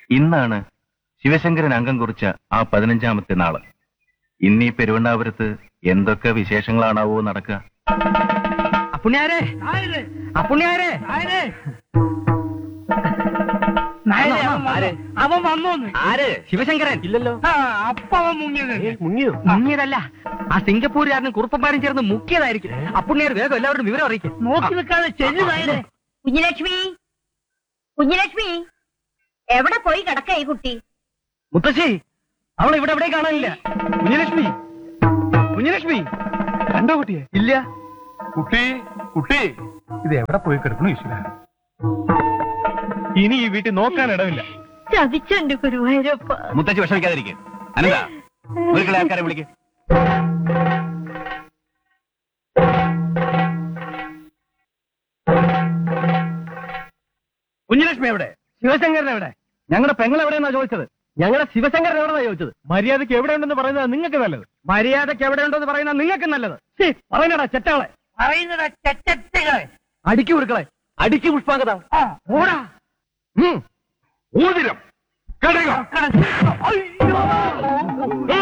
ഇന്നാണ് ശിവശങ്കരൻ അംഗം കുറിച്ച ആ പതിനഞ്ചാമത്തെ നാള് ഇന്നീ പെരുവണ്ണാപുരത്ത് എന്തൊക്കെ വിശേഷങ്ങളാണാവോ നടക്കുക അപ്പുണ്യാരെ അപ്പുണ്യാരെ ആര്? അവൻ വന്നോന്ന് ആര് ശിവശങ്കരൻ ഇല്ലല്ലോ ആ അപ്പ അവൻ മുങ്ങിയത് മുങ്ങിയോ മുങ്ങിയതല്ല ആ സിംഗപ്പൂരുകാരനും കുറുപ്പന്മാരും ചേർന്ന് മുക്കിയതായിരിക്കും അപ്പുണ്യാർ വേഗം എല്ലാവരും വിവരം അറിയിക്കും നോക്കി നിൽക്കാതെ ചെല്ലുതായേ കുഞ്ഞലക്ഷ്മി കുഞ്ഞലക്ഷ്മി എവിടെ പോയി കിടക്ക ഈ കുട്ടി മുത്തശ്ശി അവൾ ഇവിടെ എവിടെ കാണാനില്ല കുഞ്ഞലക്ഷ്മി കുഞ്ഞലക്ഷ്മി കണ്ടോ കുട്ടിയെ ഇല്ല കുട്ടി കുട്ടി ഇത് എവിടെ പോയി കിടക്കണു ഈശ്വര ഇനി ഈ വീട്ടിൽ നോക്കാൻ ഇടമില്ല ചതിച്ചെന്റെ ഗുരുവായൂരപ്പ മുത്തച്ഛി വിഷമിക്കാതിരിക്കും അനന്ത വീട്ടിലെ ആൾക്കാരെ വിളിക്ക് കുഞ്ഞലക്ഷ്മി എവിടെ ശിവശങ്കരൻ എവിടെ ഞങ്ങളുടെ പെങ്ങൾ എവിടെയെന്നാ ചോദിച്ചത് ഞങ്ങളുടെ ശിവശങ്കരൻ എവിടെന്നാ ചോദിച്ചത് മര്യാദക്ക് എവിടെ ഉണ്ടെന്ന് പറയുന്നത് നിങ്ങൾക്ക് നല്ലത് മര്യാദയ്ക്ക് എവിടെ ഉണ്ടെന്ന് പറയുന്ന നിങ്ങൾക്ക് നല്ലത് ശ്ശി, പറയുന്നടാ ചെറ്റാളെ പറയുന്നതാ ചെറ്റകളെ അടിക്കു കൊടുക്കളെ അടിക്ക് പുഷ്പാങ്കത ആ ഓടാ ഊതിരം കടക അയ്യോ